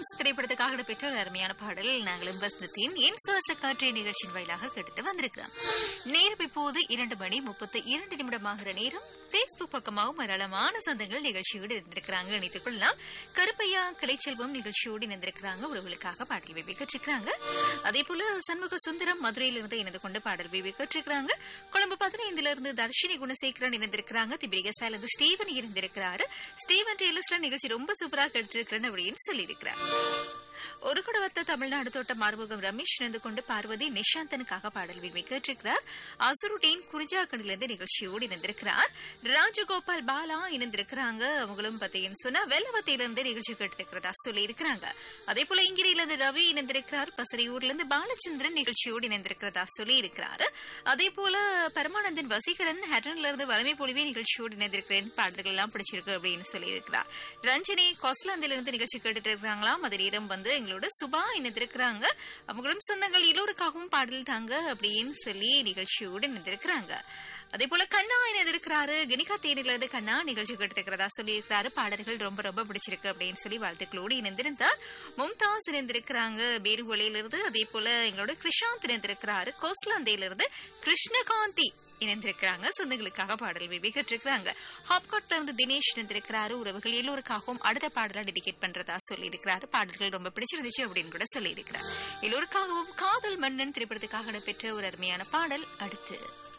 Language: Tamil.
ரோஸ் திரைப்படத்துக்காக இடம்பெற்ற ஒரு அருமையான பாடல் நாங்களும் வசந்தத்தின் என் சுவாச காற்றை நிகழ்ச்சியின் வாயிலாக கேட்டுட்டு வந்திருக்கிறோம் நேரம் இப்போது இரண்டு மணி முப்பத்தி இரண்டு நிமிடமாகிற நேரம் பேஸ்புக் பக்கமாகவும் ஏராளமான சொந்தங்கள் நிகழ்ச்சியோடு இருந்திருக்கிறாங்க இணைத்துக் கொள்ளலாம் கருப்பையா கலைச்செல்வம் நிகழ்ச்சியோடு இணைந்திருக்கிறாங்க உறவுகளுக்காக பாடல் விரும்பி கேட்டிருக்கிறாங்க அதே போல சண்முக சுந்தரம் மதுரையிலிருந்து இணைந்து கொண்டு பாடல் விரும்பி கேட்டிருக்கிறாங்க கொழும்பு பதினைந்துல இருந்து தர்ஷினி குணசேகரன் இணைந்திருக்கிறாங்க திபிரிகசால இருந்து ஸ்டீவன் இருந்திருக்கிறாரு ஸ்டீவன் டெய்லர்ஸ்ல நிகழ்ச்சி ரொம்ப சூப்பரா கேட்டிருக்கிறேன் அப்படின்னு சொல்லியிருக்கிறார் ஒரு குடவத்த தமிழ்நாடு தோட்ட மார்பகம் ரமேஷ் இணைந்து கொண்டு பார்வதி நிஷாந்தனுக்காக பாடல் விரும்பி கேட்டிருக்கிறார் அசுருடீன் குறிஞ்சாக்கடிலிருந்து நிகழ்ச்சியோடு இணைந்திருக்கிறார் ராஜகோபால் பாலா இணைந்திருக்கிறாங்க அவங்களும் பார்த்தீங்கன்னு சொன்னா வெள்ளவத்தையிலிருந்து நிகழ்ச்சி கேட்டிருக்கிறதா சொல்லி இருக்கிறாங்க அதே போல இங்கிரியிலிருந்து ரவி இணைந்திருக்கிறார் பசறையூர்ல இருந்து பாலச்சந்திரன் நிகழ்ச்சியோடு இணைந்திருக்கிறதா சொல்லி இருக்கிறார் அதே போல பரமானந்தன் வசீகரன் ஹெட்டன்ல இருந்து வளமை பொழிவே நிகழ்ச்சியோடு இணைந்திருக்கிறேன் பாடல்கள் எல்லாம் பிடிச்சிருக்கு அப்படின்னு சொல்லி இருக்கிறார் ரஞ்சினி கொஸ்லாந்திலிருந்து நிகழ்ச்சி கேட்டுட்டு இருக்கிறாங்களாம் அது நேரம் வந்து எங்களோட சுபா இணைந்திருக்கிறாங்க அவங்களும் சொந்தங்கள் எல்லோருக்காகவும் பாடல் தாங்க அப்படின்னு சொல்லி நிகழ்ச்சியோடு இணைந்திருக்கிறாங்க அதே போல கண்ணா இணைந்திருக்கிறாரு கணிகா தேனில இருந்து கண்ணா நிகழ்ச்சி கேட்டிருக்கிறதா சொல்லியிருக்கிறாரு பாடல்கள் ரொம்ப ரொம்ப பிடிச்சிருக்கு அப்படின்னு சொல்லி வாழ்த்துக்களோடு இணைந்திருந்தார் மும்தாஸ் இணைந்திருக்கிறாங்க பேருவலையிலிருந்து அதே போல எங்களோட கிருஷாந்த் இணைந்திருக்கிறாரு கோஸ்லாந்தையிலிருந்து கிருஷ்ணகாந்தி இணைந்திருக்கிறாங்க சொந்தங்களுக்காக பாடல் விரும்பி கேட்டிருக்கிறாங்க ஹாப்காட்ல இருந்து தினேஷ் இணைந்திருக்கிறாரு உறவுகள் எல்லோருக்காகவும் அடுத்த பாடலா டெடிகேட் பண்றதா சொல்லி இருக்கிறாரு பாடல்கள் ரொம்ப பிடிச்சிருந்துச்சு அப்படின்னு கூட சொல்லி இருக்கிறார் எல்லோருக்காகவும் காதல் மன்னன் திரைப்படத்துக்காக நடைபெற்ற ஒரு அருமையான பாடல் அடுத்து